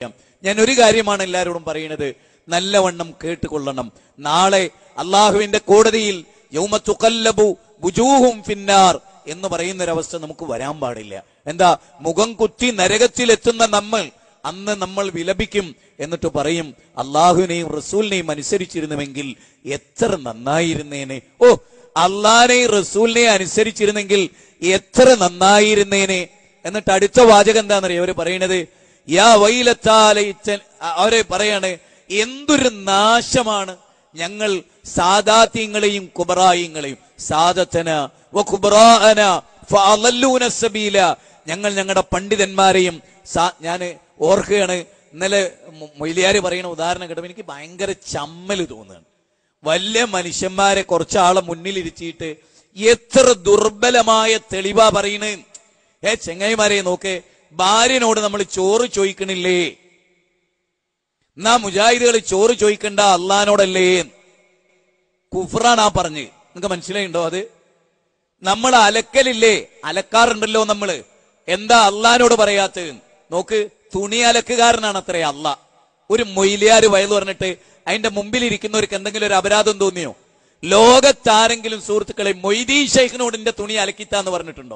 ഞാൻ ഒരു കാര്യമാണ് എല്ലാവരോടും പറയുന്നത് നല്ലവണ്ണം കേട്ടുകൊള്ളണം നാളെ അള്ളാഹുവിന്റെ കോടതിയിൽ യൗമ തുകല്ലബു ബുജൂഹും ഫിന്നാർ എന്ന് പറയുന്ന ഒരവസ്ഥ നമുക്ക് വരാൻ പാടില്ല എന്താ മുഖം കുത്തി നരകത്തിലെത്തുന്ന നമ്മൾ അന്ന് നമ്മൾ വിലപിക്കും എന്നിട്ട് പറയും അള്ളാഹുവിനെയും റസൂലിനെയും അനുസരിച്ചിരുന്നുവെങ്കിൽ എത്ര നന്നായിരുന്നേനെ ഓ അള്ളാഹിനെയും റസൂലിനെയും അനുസരിച്ചിരുന്നെങ്കിൽ എത്ര നന്നായിരുന്നേനെ എന്നിട്ട് അടുത്ത വാചകം എന്താണെന്നറിയോ അവര് പറയണത് യാ വൈലത്താലയിച്ചൻ അവരെ പറയാണ് എന്തൊരു നാശമാണ് ഞങ്ങൾ സാദാത്യങ്ങളെയും കുബറായങ്ങളെയും സാദത്തന വ കുബറാഅന ഫഅളല്ലൂന സബീല ഞങ്ങൾ ഞങ്ങളുടെ പണ്ഡിതന്മാരെയും ഞാൻ ഓർക്കുകയാണ് ഇന്നലെ മൊ- മൊയ്ലിയാര് പറയുന്ന ഉദാഹരണം കേട്ടപ്പോൾ എനിക്ക് ഭയങ്കര ചമ്മല് തോന്നുകയാണ് വലിയ മനുഷ്യന്മാരെ കുറച്ചാളെ മുന്നിലിരുത്തിയിട്ട് എത്ര ദുർബലമായ തെളിവാ പറയണേ ഏ ചെങ്ങായിമാരെ നോക്ക് ഭാര്യനോട് നമ്മൾ ചോറ് ചോദിക്കണില്ലേ എന്നാ മുജാഹിദുകൾ ചോറ് ചോദിക്കണ്ട അള്ളഹാനോടല്ലേ കുഫറാണ് ആ പറഞ്ഞ് നിങ്ങൾക്ക് മനസ്സിലായിണ്ടോ അത് നമ്മൾ അലക്കലില്ലേ അലക്കാറുണ്ടല്ലോ നമ്മള് എന്താ അള്ളഹാനോട് പറയാത്തത് നോക്ക് തുണി അലക്കുകാരനാണ് അത്രേ അല്ല ഒരു മൊയിലിയാര് വയല് പറഞ്ഞിട്ട് അതിന്റെ മുമ്പിലിരിക്കുന്നവർക്ക് എന്തെങ്കിലും ഒരു അപരാധം തോന്നിയോ ലോകത്താരെങ്കിലും സുഹൃത്തുക്കളെ മൊയ്തീ ഷെയ്ഖിനോട് എന്റെ തുണി അലക്കിത്താന്ന് പറഞ്ഞിട്ടുണ്ടോ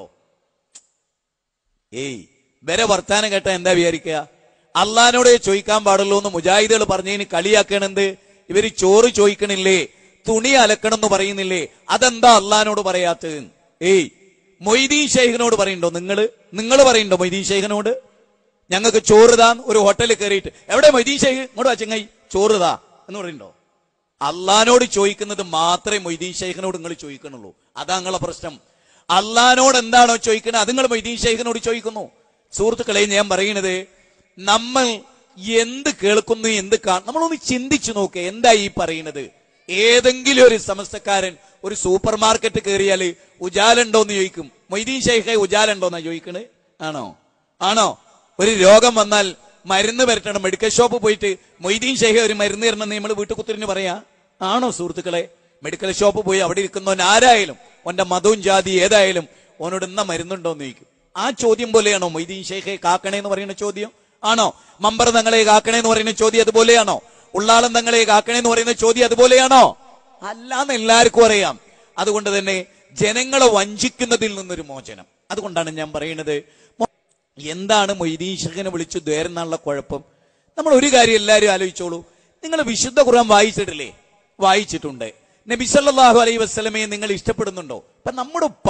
ഏയ് വരെ വർത്താനം കേട്ട എന്താ വിചാരിക്കുക അള്ളഹാനോട് ചോദിക്കാൻ പാടുള്ളൂ എന്ന് മുജാഹിദുകൾ പറഞ്ഞതിന് കളിയാക്കണെന്ത് ഇവര് ചോറ് ചോദിക്കണില്ലേ തുണി അലക്കണം എന്ന് പറയുന്നില്ലേ അതെന്താ അള്ളഹാനോട് പറയാത്തത് ഏയ് മൊയ്തീൻ ഷെയ്ഖിനോട് പറയണ്ടോ നിങ്ങള് നിങ്ങൾ പറയണ്ടോ മൊയ്തീൻ ഷെയ്ഖിനോട് ഞങ്ങൾക്ക് ചോറ് താ ഒരു ഹോട്ടലിൽ കയറിയിട്ട് എവിടെ മൊയ്തീൻ ഷെയ്ഖ് ഇങ്ങോട്ട് വച്ചങ്ങായി ചോറ് താ എന്ന് പറയണ്ടോ അള്ളഹാനോട് ചോദിക്കുന്നത് മാത്രമേ മൊയ്തീൻ ഷെയ്ഖിനോട് നിങ്ങൾ ചോദിക്കണുള്ളൂ അതാ നിങ്ങളെ പ്രശ്നം അള്ളഹാനോട് എന്താണോ ചോദിക്കുന്നത് അത് നിങ്ങൾ മൊയ്തീൻ ഷെയ്ഖിനോട് ചോദിക്കുന്നു സുഹൃത്തുക്കളെ ഞാൻ പറയുന്നത് നമ്മൾ എന്ത് കേൾക്കുന്നു എന്ത് കാണും നമ്മളൊന്ന് ചിന്തിച്ചു നോക്ക് എന്താ ഈ പറയുന്നത് ഏതെങ്കിലും ഒരു സമസ്തക്കാരൻ ഒരു സൂപ്പർ മാർക്കറ്റ് കയറിയാല് ഉജാലുണ്ടോ എന്ന് ചോദിക്കും മൊയ്തീൻ ഷെയ്ഖെ ഉജാലുണ്ടോ എന്നാ ചോദിക്കണേ ആണോ ആണോ ഒരു രോഗം വന്നാൽ മരുന്ന് വരട്ടണം മെഡിക്കൽ ഷോപ്പ് പോയിട്ട് മൊയ്തീൻ ഷെയ്ഖ് ഒരു മരുന്ന് തരണം നമ്മൾ വീട്ടു കുത്തിരിന് പറയാ ആണോ സുഹൃത്തുക്കളെ മെഡിക്കൽ ഷോപ്പ് പോയി അവിടെ ഇരിക്കുന്നവൻ ആരായാലും ഓന്റെ മതവും ജാതി ഏതായാലും ഓനോട് എന്നാ മരുന്നുണ്ടോ എന്ന് ചോദിക്കും ആ ചോദ്യം പോലെയാണോ മൊയ്തീൻ ഷെയ്ഖെ കാക്കണേ എന്ന് പറയുന്ന ചോദ്യം ആണോ മമ്പർ തങ്ങളെ കാക്കണേ എന്ന് പറയുന്ന ചോദ്യം അതുപോലെയാണോ ഉള്ളാളം തങ്ങളെ കാക്കണേ എന്ന് പറയുന്ന ചോദ്യം അതുപോലെയാണോ അല്ലാന്ന് എല്ലാവർക്കും അറിയാം അതുകൊണ്ട് തന്നെ ജനങ്ങളെ വഞ്ചിക്കുന്നതിൽ നിന്നൊരു മോചനം അതുകൊണ്ടാണ് ഞാൻ പറയുന്നത് മൊ- എന്താണ് മൊയ്തീൻ ഷെയ്ഖിനെ വിളിച്ചു ദ്വേരെന്നുള്ള കുഴപ്പം നമ്മൾ ഒരു കാര്യം എല്ലാവരും ആലോചിച്ചോളൂ നിങ്ങൾ വിശുദ്ധ ഖുർആൻ വായിച്ചിട്ടില്ലേ വായിച്ചിട്ടുണ്ട് നബി സല്ലല്ലാഹു അലൈഹി വസ്ലമയെ നിങ്ങൾ ഇഷ്ടപ്പെടുന്നുണ്ടോ ഇപ്പൊ നമ്മുടെ ഉപ്പ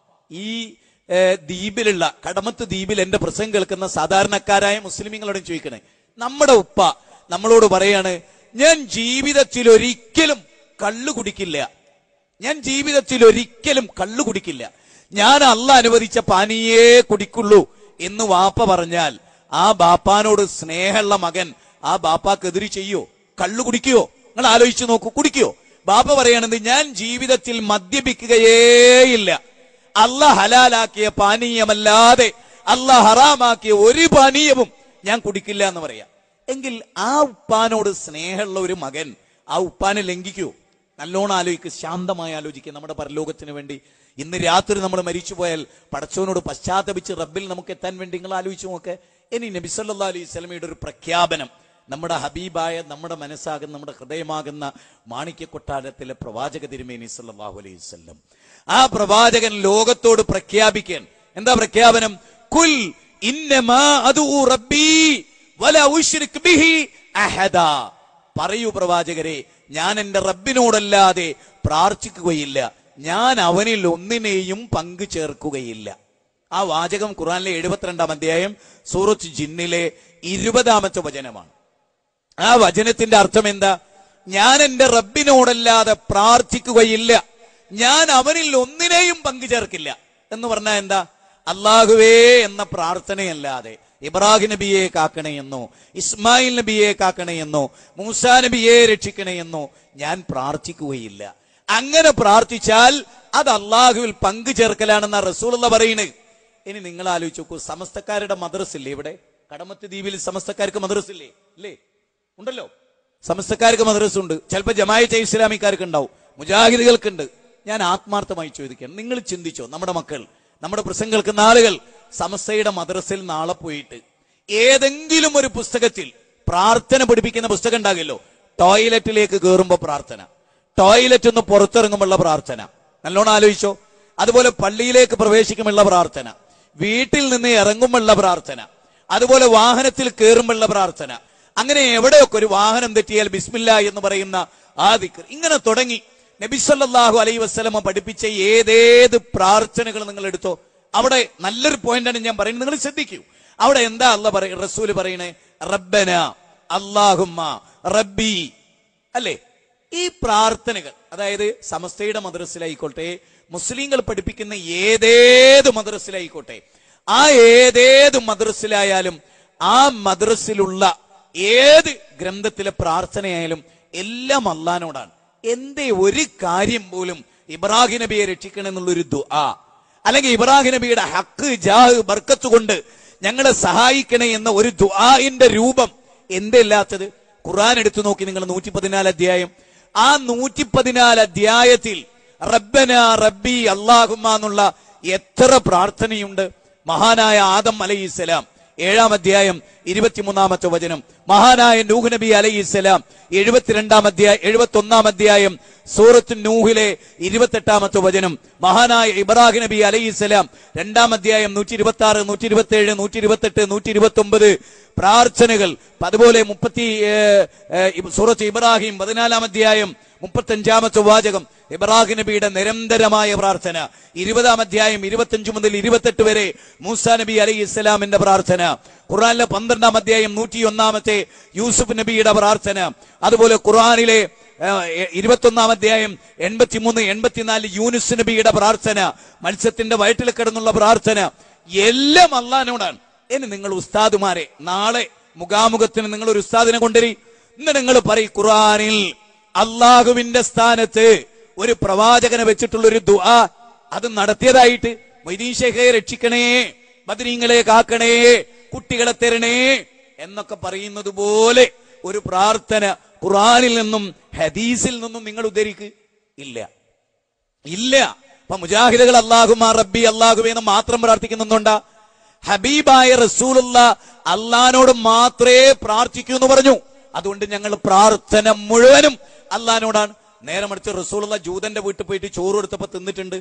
ഈ ഏഹ്, ദ്വീപിലുള്ള കടമത്ത് ദ്വീപിൽ എന്റെ പ്രസംഗം കേൾക്കുന്ന സാധാരണക്കാരായ മുസ്ലിമീങ്ങളോടും ചോദിക്കണേ നമ്മുടെ ഉപ്പ നമ്മളോട് പറയാണ് ഞാൻ ജീവിതത്തിൽ ഒരിക്കലും കള്ളു കുടിക്കില്ല ഞാൻ ജീവിതത്തിൽ ഒരിക്കലും കള്ളു കുടിക്കില്ല ഞാൻ അല്ല അനുവദിച്ച പാനീയേ കുടിക്കുള്ളൂ എന്ന് വാപ്പ പറഞ്ഞാൽ ആ ബാപ്പാനോട് സ്നേഹമുള്ള മകൻ ആ ബാപ്പാക്കെതിരി ചെയ്യോ കള്ളു കുടിക്കുകയോ നിങ്ങൾ ആലോചിച്ചു നോക്കൂ കുടിക്കുകയോ ബാപ്പ പറയണത് ഞാൻ ജീവിതത്തിൽ മദ്യപിക്കുകയേയില്ല അല്ല ഹലാലാക്കിയ പാനീയമല്ലാതെ അല്ല ഹറാമാക്കിയ ഒരു പാനീയവും ഞാൻ കുടിക്കില്ല എന്ന് പറയാം എങ്കിൽ ആ ഉപ്പാനോട് സ്നേഹമുള്ള ഒരു മകൻ ആ ഉപ്പാനെ ലംഘിക്കൂ നല്ലോണം ആലോചിക്കുക ശാന്തമായി ആലോചിക്കുക നമ്മുടെ പരലോകത്തിന് വേണ്ടി ഇന്ന് രാത്രി നമ്മൾ മരിച്ചു പോയാൽ പടച്ചവനോട് പശ്ചാത്തപിച്ച് റബ്ബിൽ നമുക്ക് എത്താൻ വേണ്ടി നിങ്ങൾ ആലോചിച്ച് നോക്ക് ഇനി നബി സല്ലല്ലാഹു അലൈഹി സ്വലമയുടെ ഒരു പ്രഖ്യാപനം നമ്മുടെ ഹബീബായ നമ്മുടെ മനസ്സാകുന്ന നമ്മുടെ ഹൃദയമാകുന്ന മാണിക്യ കൊട്ടാരത്തിലെ പ്രവാചക തിരുമേനി സല്ലല്ലാഹു അലൈഹി വസല്ലം ആ പ്രവാചകൻ ലോകത്തോട് പ്രഖ്യാപിക്കാൻ എന്താ പ്രഖ്യാപനം കുൽ ഇന്നമാ അദൂ റബ്ബി വല ഉശ്രിക് ബിഹി അഹദാ പറയൂ പ്രവാചകരെ ഞാൻ എന്റെ റബ്ബിനോടല്ലാതെ പ്രാർത്ഥിക്കുകയില്ല ഞാൻ അവനിൽ ഒന്നിനെയും പങ്കു ചേർക്കുകയില്ല ആ വാചകം ഖുറാനിലെ എഴുപത്തിരണ്ടാം അധ്യായം സൂറത്ത് ജിന്നിലെ ഇരുപതാമത്തെ വചനമാണ് ആ വചനത്തിന്റെ അർത്ഥം എന്താ ഞാൻ എന്റെ റബ്ബിനോടല്ലാതെ പ്രാർത്ഥിക്കുകയില്ല ഞാൻ അവനിൽ ഒന്നിനെയും പങ്കു ചേർക്കില്ല എന്ന് പറഞ്ഞാൽ എന്താ അള്ളാഹുവേ എന്ന പ്രാർത്ഥനയല്ലാതെ ഇബ്രാഹിം നബിയെ കാക്കണയെന്നോ ഇസ്മായിൽ നബിയെ കാക്കണയെന്നോ മൂസാ നബിയെ രക്ഷിക്കണയെന്നോ ഞാൻ പ്രാർത്ഥിക്കുകയില്ല അങ്ങനെ പ്രാർത്ഥിച്ചാൽ അത് അള്ളാഹുവിൽ പങ്കു ചേർക്കലാണെന്ന റസൂലുള്ള പറയുന്നത് ഇനി നിങ്ങൾ ആലോചിച്ച് നോക്കൂ സമസ്തക്കാരുടെ മദ്രസ് ഇല്ലേ ഇവിടെ കടമത്ത് ദ്വീപിൽ സമസ്തക്കാർക്ക് മദ്രസ് ഇല്ലേ ഇല്ലേ ഉണ്ടല്ലോ സമസ്തക്കാർക്ക് മദ്രസ് ഉണ്ട് ചിലപ്പോൾ ജമായത്തെ ഇസ്ലാമിക്കാർക്ക് ഉണ്ടാവും മുജാഹിദുകൾക്കുണ്ട് ഞാൻ ആത്മാർത്ഥമായി ചോദിക്കാം നിങ്ങൾ ചിന്തിച്ചോ നമ്മുടെ മക്കൾ നമ്മുടെ പ്രസംഗം കേൾക്കുന്ന ആളുകൾ സമസ്തയുടെ മദ്രസയിൽ നാളെ പോയിട്ട് ഏതെങ്കിലും ഒരു പുസ്തകത്തിൽ പ്രാർത്ഥന പഠിപ്പിക്കുന്ന പുസ്തകം ഉണ്ടാകില്ലോ ടോയ്ലറ്റിലേക്ക് കയറുമ്പോ പ്രാർത്ഥന ടോയ്ലറ്റ് ഒന്ന് പുറത്തിറങ്ങുമുള്ള പ്രാർത്ഥന നല്ലോണം ആലോചിച്ചോ അതുപോലെ പള്ളിയിലേക്ക് പ്രവേശിക്കുമുള്ള പ്രാർത്ഥന വീട്ടിൽ നിന്ന് ഇറങ്ങുമുള്ള പ്രാർത്ഥന അതുപോലെ വാഹനത്തിൽ കയറുമുള്ള പ്രാർത്ഥന അങ്ങനെ എവിടെയൊക്കെ ഒരു വാഹനം തെറ്റിയാൽ ബിസ്മില്ല എന്ന് പറയുന്ന ആ ദിക്കർ ഇങ്ങനെ തുടങ്ങി നബിസല്ലാഹു അലൈ വസ്ലമ പഠിപ്പിച്ച ഏതേത് പ്രാർത്ഥനകൾ നിങ്ങൾ എടുത്തോ അവിടെ നല്ലൊരു പോയിന്റാണ് ഞാൻ പറയുന്നത് നിങ്ങൾ ശ്രദ്ധിക്കൂ അവിടെ എന്താ അല്ല പറയ റസൂല് പറയണേ റബ്ബന അള്ളാഹുമ്മ റബ്ബി അല്ലേ ഈ പ്രാർത്ഥനകൾ അതായത് സമസ്തയുടെ മദ്രസിലായിക്കോട്ടെ മുസ്ലിങ്ങൾ പഠിപ്പിക്കുന്ന ഏതേത് മദ്രസിലായിക്കോട്ടെ ആ ഏതേത് മദ്രസിലായാലും ആ മദ്രസിലുള്ള ഏത് ഗ്രന്ഥത്തിലെ പ്രാർത്ഥനയായാലും എല്ലാം അള്ളഹാനോടാണ് എന്തേ ഒരു കാര്യം പോലും ഇബ്രാഹിം നബിയെ രക്ഷിക്കണം എന്നുള്ളൊരു ദുആ അല്ലെങ്കിൽ ഇബ്രാഹിം നബിയുടെ ഹക്ക് ജാഹ് ബർക്കത്ത് കൊണ്ട് ഞങ്ങളെ സഹായിക്കണേ എന്ന ഒരു ദുആഇന്റെ രൂപം എന്തല്ലാത്തത് ഖുർആൻ എടുത്തു നോക്കി നിങ്ങൾ നൂറ്റി പതിനാല് അധ്യായം ആ നൂറ്റി പതിനാല് അധ്യായത്തിൽ റബ്ബന റബ്ബി അള്ളാഹുമ്മ എന്നുള്ള എത്ര പ്രാർത്ഥനയുണ്ട് മഹാനായ ആദം അലൈഹിസ്സലാം ഏഴാം അധ്യായം ഇരുപത്തിമൂന്നാമത്തെ വചനം മഹാനായ നൂഹ് നബി അലൈഹിസ്സലാം എഴുപത്തിരണ്ടാം അധ്യായം എഴുപത്തി ഒന്നാം അധ്യായം സൂറത്ത് നൂഹിലെ ഇരുപത്തെട്ടാമത്തെ വചനം മഹാനായ ഇബ്രാഹിം നബി അലൈഹിസ്സലാം രണ്ടാം അധ്യായം നൂറ്റി ഇരുപത്തി ആറ് നൂറ്റി ഇരുപത്തി ഏഴ് നൂറ്റി ഇരുപത്തെട്ട് നൂറ്റി ഇരുപത്തി ഒമ്പത് പ്രാർത്ഥനകൾ അതുപോലെ മുപ്പത്തി ഏഹ്, ഏഹ്, സൂറത്ത് ഇബ്രാഹിം പതിനാലാം അധ്യായം മുപ്പത്തഞ്ചാമത്തെ വാചകം ഇബ്രാഹിം നബിയുടെ നിരന്തരമായ പ്രാർത്ഥന ഇരുപതാം അധ്യായം ഇരുപത്തഞ്ച് മുതൽ ഇരുപത്തെട്ട് വരെ മൂസ നബി അലൈഹി ഇസ്ലാമിന്റെ പ്രാർത്ഥന ഖുറാനിലെ പന്ത്രണ്ടാം അധ്യായം നൂറ്റി ഒന്നാമത്തെ യൂസുഫ് നബിയുടെ പ്രാർത്ഥന അതുപോലെ ഖുറാനിലെ ഇരുപത്തൊന്നാം അധ്യായം എൺപത്തിമൂന്ന് എൺപത്തിനാല് യൂനുസ് നബിയുടെ പ്രാർത്ഥന മത്സ്യത്തിന്റെ വയറ്റിൽ കിടന്നുള്ള പ്രാർത്ഥന എല്ലാം അള്ളഹാനോടാണ് ഇനി നിങ്ങൾ ഉസ്താദുമാരെ നാളെ മുഖാമുഖത്തിന് നിങ്ങൾ ഒരു ഉസ്താദിനെ കൊണ്ടുവരി ഇന്ന് നിങ്ങൾ പറയും ഖുറാനിൽ അള്ളാഹുവിന്റെ സ്ഥാനത്ത് ഒരു പ്രവാചകനെ വെച്ചിട്ടുള്ള ഒരു ദുആ അത് നടത്തിയതായിട്ട് മൊയ്തീൻ ഷെയ്ഖയെ രക്ഷിക്കണേ ബദരീങ്ങളെ കാക്കണേ കുട്ടികളെ തരണേ എന്നൊക്കെ പറയുന്നത് പോലെ ഒരു പ്രാർത്ഥന ഖുറാനിൽ നിന്നും ഹദീസിൽ നിന്നും നിങ്ങൾ ഉദ്ധരിക്ക് ഇല്ല ഇല്ല അപ്പൊ മുജാഹിദുകൾ അള്ളാഹുമാ റബ്ബി അള്ളാഹുവേ എന്ന് മാത്രം പ്രാർത്ഥിക്കുന്നുണ്ടാ ഹബീബായ റസൂലുള്ള അള്ളഹാനോട് മാത്രമേ പ്രാർത്ഥിക്കൂ എന്ന് പറഞ്ഞു അതുകൊണ്ട് ഞങ്ങൾ പ്രാർത്ഥന മുഴുവനും അള്ളഹാനോടാണ് നേരെ മറിച്ച് റസൂലുള്ള ജൂതന്റെ വീട്ടിൽ പോയിട്ട് ചോറ് കൊടുത്തപ്പോ തിന്നിട്ടുണ്ട്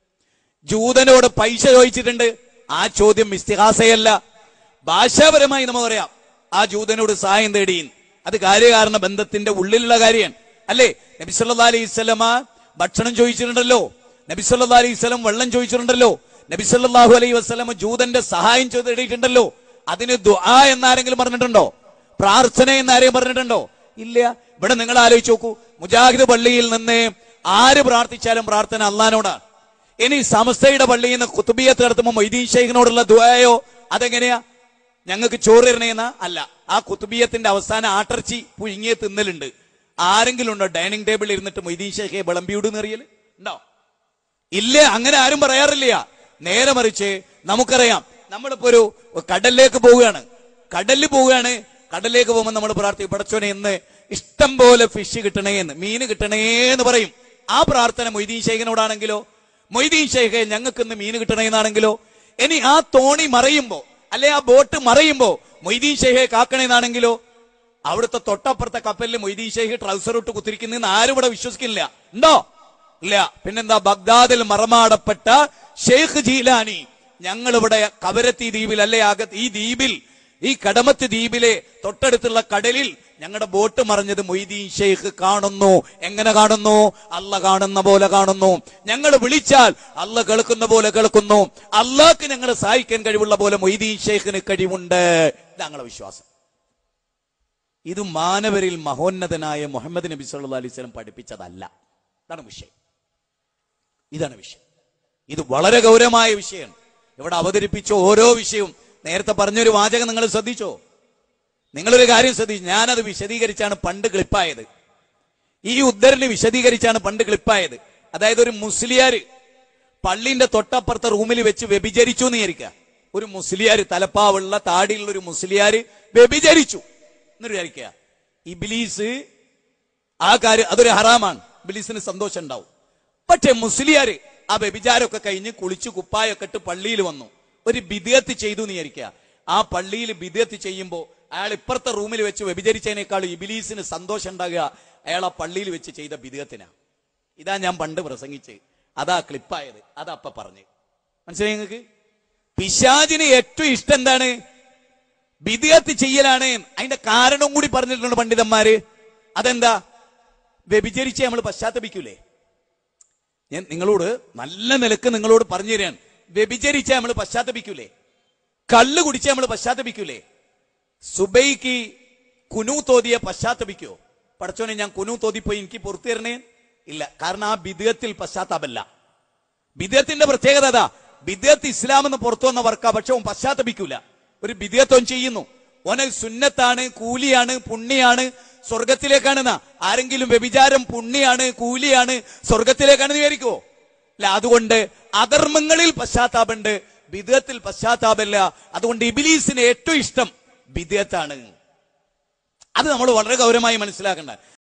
ജൂതനോട് പൈസ ചോദിച്ചിട്ടുണ്ട് ആ ചോദ്യം ഇസ്തിഹാസയല്ല ഭാഷാപരമായി നമ്മൾ പറയാം ആ ജൂതനോട് സഹായം തേടിയും അത് കാര്യകാരണ ബന്ധത്തിന്റെ ഉള്ളിലുള്ള കാര്യമാണ് അല്ലേ നബിസല്ലാ അലൈഹി സ്വലമ ഭക്ഷണം ചോദിച്ചിട്ടുണ്ടല്ലോ നബിസല്ലാ അലൈഹി സ്വലം വെള്ളം ചോദിച്ചിട്ടുണ്ടല്ലോ നബിസല്ലാഹു അലൈഹി വസ്ലമ ജൂതന്റെ സഹായം ചെയ്ത് തേടിയിട്ടുണ്ടല്ലോ അതിന് ദുആ എന്നാരെങ്കിലും പറഞ്ഞിട്ടുണ്ടോ പ്രാർത്ഥന എന്നാരെയും പറഞ്ഞിട്ടുണ്ടോ ഇല്ല ഇവിടെ നിങ്ങൾ ആലോചിച്ച് നോക്കൂ മുജാഹിദ് പള്ളിയിൽ നിന്ന് ആര് പ്രാർത്ഥിച്ചാലും പ്രാർത്ഥന അള്ളഹാനോടാണ് ഇനി സമസ്തയുടെ പള്ളിയിൽ നിന്ന് കുത്തുബിയത്ത് നടത്തുമ്പോൾ മൊയ്തീൻ ഷെയ്ഖിനോടുള്ള ദുആയോ അതെങ്ങനെയാ ഞങ്ങൾക്ക് ചോറ് തരണേന്ന അല്ല ആ കുത്തുബിയത്തിന്റെ അവസാനം ആട്ടർച്ചി പുഴുങ്ങിയ തിന്നലുണ്ട് ആരെങ്കിലും ഉണ്ടോ ഡൈനിങ് ടേബിളിൽ ഇരുന്നിട്ട് മൊയ്തീൻ ഷെയ്ഖെ വിളമ്പിയൂടെന്ന് അറിയല് ഉണ്ടോ ഇല്ല അങ്ങനെ ആരും പറയാറില്ല നേരെ മറിച്ച് നമുക്കറിയാം നമ്മളിപ്പോ ഒരു കടലിലേക്ക് പോവുകയാണ് കടലിൽ പോവുകയാണ് കടലിലേക്ക് പോകുമ്പോൾ നമ്മൾ പ്രാർത്ഥിക്കും പടച്ചോനെ എന്ന് ഇഷ്ടം പോലെ ഫിഷ് കിട്ടണേ എന്ന് മീന് കിട്ടണേ എന്ന് പറയും ആ പ്രാർത്ഥന മൊയ്തീൻ ഷെയ്ഖിനോടാണെങ്കിലോ മൊയ്തീൻ ഷെയ്ഖെ ഞങ്ങൾക്ക് ഇന്ന് മീന് കിട്ടണേ എന്നാണെങ്കിലോ ഇനി ആ തോണി മറയുമ്പോ അല്ലെ ആ ബോട്ട് മറയുമ്പോ മൊയ്തീൻ ഷെയ്ഖെ കാക്കണേന്നാണെങ്കിലോ അവിടുത്തെ തൊട്ടപ്പുറത്തെ കപ്പലിൽ മൊയ്തീൻ ഷെയ്ഖ് ട്രൗസർ ഇട്ട് കുത്തിരിക്കുന്നെന്ന് ആരും ഇവിടെ വിശ്വസിക്കില്ല ഉണ്ടോ ഇല്ല പിന്നെന്താ ബഗ്ദാദിൽ മറമാടപ്പെട്ട ഷെയ്ഖ് ജീലാനി ഞങ്ങൾ ഇവിടെ കവരത്തി ദ്വീപിൽ അല്ലെ അകത്ത് ഈ ദ്വീപിൽ ഈ കടമത്ത് ദ്വീപിലെ തൊട്ടടുത്തുള്ള കടലിൽ ഞങ്ങളുടെ ബോട്ട് മറിഞ്ഞത് മൊയ്തീൻ ഷെയ്ഖ് കാണുന്നു എങ്ങനെ കാണുന്നു അല്ല കാണുന്ന പോലെ കാണുന്നു ഞങ്ങൾ വിളിച്ചാൽ അല്ല കേൾക്കുന്ന പോലെ കേൾക്കുന്നു അള്ളാഹ്ക്ക് ഞങ്ങളെ സഹായിക്കാൻ കഴിവുള്ള പോലെ മൊയ്തീൻ ഷെയ്ഖിന് കഴിവുണ്ട് ഇത് ഞങ്ങളെ വിശ്വാസം ഇത് മാനവരിൽ മഹോന്നതനായ മുഹമ്മദ് നബി സല്ലല്ലാഹു അലൈഹി വസല്ലം പഠിപ്പിച്ചതല്ല ഇതാണ് വിഷയം ഇതാണ് വിഷയം ഇത് വളരെ ഗൗരവമായ വിഷയമാണ് ഇവിടെ അവതരിപ്പിച്ച ഓരോ വിഷയവും നേരത്തെ പറഞ്ഞൊരു വാചകം നിങ്ങൾ ശ്രദ്ധിച്ചോ നിങ്ങളൊരു കാര്യം ശ്രദ്ധിച്ചു ഞാനത് വിശദീകരിച്ചാണ് പണ്ട് ക്ലിപ്പായത് ഈ ഉദ്ധരണി വിശദീകരിച്ചാണ് പണ്ട് ക്ലിപ്പായത് അതായത് ഒരു മുസ്ലിയാര് പള്ളിന്റെ തൊട്ടപ്പുറത്തെ റൂമിൽ വെച്ച് വ്യഭിചരിച്ചു എന്ന് വിചാരിക്കുക ഒരു മുസ്ലിയാര് തലപ്പാവുള്ള താടിയുള്ള ഒരു മുസ്ലിയാര് വ്യഭിചരിച്ചു എന്ന് വിചാരിക്കുക ഇബിലീസ് ആ കാര്യം അതൊരു ഹറാമാണ് ഇബിലീസിന് സന്തോഷം ഉണ്ടാവും പക്ഷെ മുസ്ലിയാര് ആ വ്യഭിചാരമൊക്കെ കഴിഞ്ഞ് കുളിച്ച് കുപ്പായൊക്കെ ഇട്ട് പള്ളിയിൽ വന്നു ഒരു ബിദിയത്ത് ചെയ്തു എന്ന് വിചാരിക്കുക ആ പള്ളിയിൽ ബിദത്ത് ചെയ്യുമ്പോൾ അയാൾ ഇപ്പുറത്തെ റൂമിൽ വെച്ച് വ്യഭിചരിച്ചതിനേക്കാൾ ഇബിലീസിന് സന്തോഷം ഉണ്ടാകുക അയാൾ ആ പള്ളിയിൽ വെച്ച് ചെയ്ത ബിദത്തിനാ ഇതാ ഞാൻ പണ്ട് പ്രസംഗിച്ച് അതാ ക്ലിപ്പായത് അതാ അപ്പ പറഞ്ഞ് മനസ്സിലായി നിങ്ങൾക്ക് പിശാചിന് ഏറ്റവും ഇഷ്ടം എന്താണ് ബിദിയത്ത് ചെയ്യലാണ് അതിന്റെ കാരണം കൂടി പറഞ്ഞിട്ടുണ്ട് പണ്ഡിതന്മാര് അതെന്താ വ്യഭിചരിച്ച് നമ്മൾ പശ്ചാത്തപിക്കൂലേ ഞാൻ നിങ്ങളോട് നല്ല നിലക്ക് നിങ്ങളോട് പറഞ്ഞു തരാൻ വ്യഭിചരിച്ച നമ്മൾ പശ്ചാത്തപിക്കൂലേ കള്ള് കുടിച്ച നമ്മൾ പശ്ചാത്തപിക്കൂലേ സുബൈക്ക് കുനു തോതിയ പശ്ചാത്തപിക്കോ പടച്ചോനെ ഞാൻ കുനു തോതിപ്പോയി എനിക്ക് പുറത്തു തരണേ ഇല്ല കാരണം ആ ബിദത്തിൽ പശ്ചാത്താപല്ല ബിദത്തിന്റെ പ്രത്യേകത അതാ ബിദത്ത് ഇസ്ലാം എന്ന് പുറത്തു വന്ന വർക്കാ പക്ഷെ അവൻ പശ്ചാത്തപിക്കൂല ഒരു ബിദത്തോൻ ചെയ്യുന്നു ഓന് സുന്നത്താണ് കൂലിയാണ് പുണ്യാണ് സ്വർഗത്തിലേക്കാണെന്നാ ആരെങ്കിലും വ്യഭിചാരം പുണ്യാണ് കൂലിയാണ് സ്വർഗത്തിലേക്കാണെന്ന് വിചാരിക്കുവോ അല്ല അതുകൊണ്ട് അധർമ്മങ്ങളിൽ പശ്ചാത്താപമുണ്ട് ബിദത്തിൽ പശ്ചാത്താപമില്ല അതുകൊണ്ട് ഇബിലീസിന് ഏറ്റവും ഇഷ്ടം ബിദത്താണ് അത് നമ്മൾ വളരെ ഗൗരവമായി മനസ്സിലാക്കേണ്ട